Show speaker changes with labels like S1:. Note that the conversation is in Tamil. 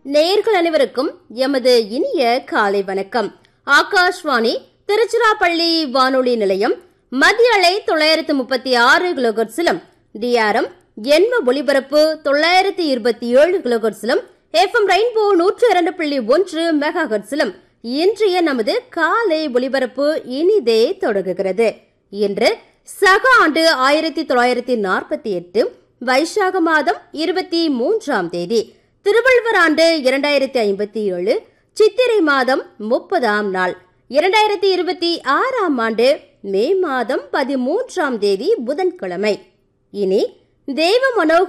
S1: நேயர்கள் அனைவருக்கும் எமது இனிய காலை வணக்கம் ஆகாஷ்வாணி திருச்சிராப்பள்ளி வானொலி நிலையம் மத்திய அலை தொள்ளாயிரத்து முப்பத்தி ஆறு கிலோகர்ஸிலும் டிஆர்எம் எண்ம ஒலிபரப்பு தொள்ளாயிரத்து இருபத்தி ஏழு கிலோகர்ஸிலும் எஃப்எம் ரெயின்போ நூற்று இரண்டு புள்ளி ஒன்று மெகா ஹெர்ட்ஸிலும் இன்றைய நமது காலை ஒலிபரப்பு இனிதே தொடங்குகிறது இன்று சக ஆண்டு ஆயிரத்தி தொள்ளாயிரத்தி நாற்பத்தி எட்டு வைசாக மாதம் இருபத்தி மூன்றாம் தேதி திருவள்ளுவர் ஆண்டு இரண்டாயிரத்தி ஐம்பத்தி ஏழு சித்திரை மாதம் முப்பதாம் நாள் இரண்டாயிரத்தி இருபத்தி ஆறாம் ஆண்டு மே மாதம் பதிமூன்றாம் தேதி புதன்கிழமை இனி தேவ மனோ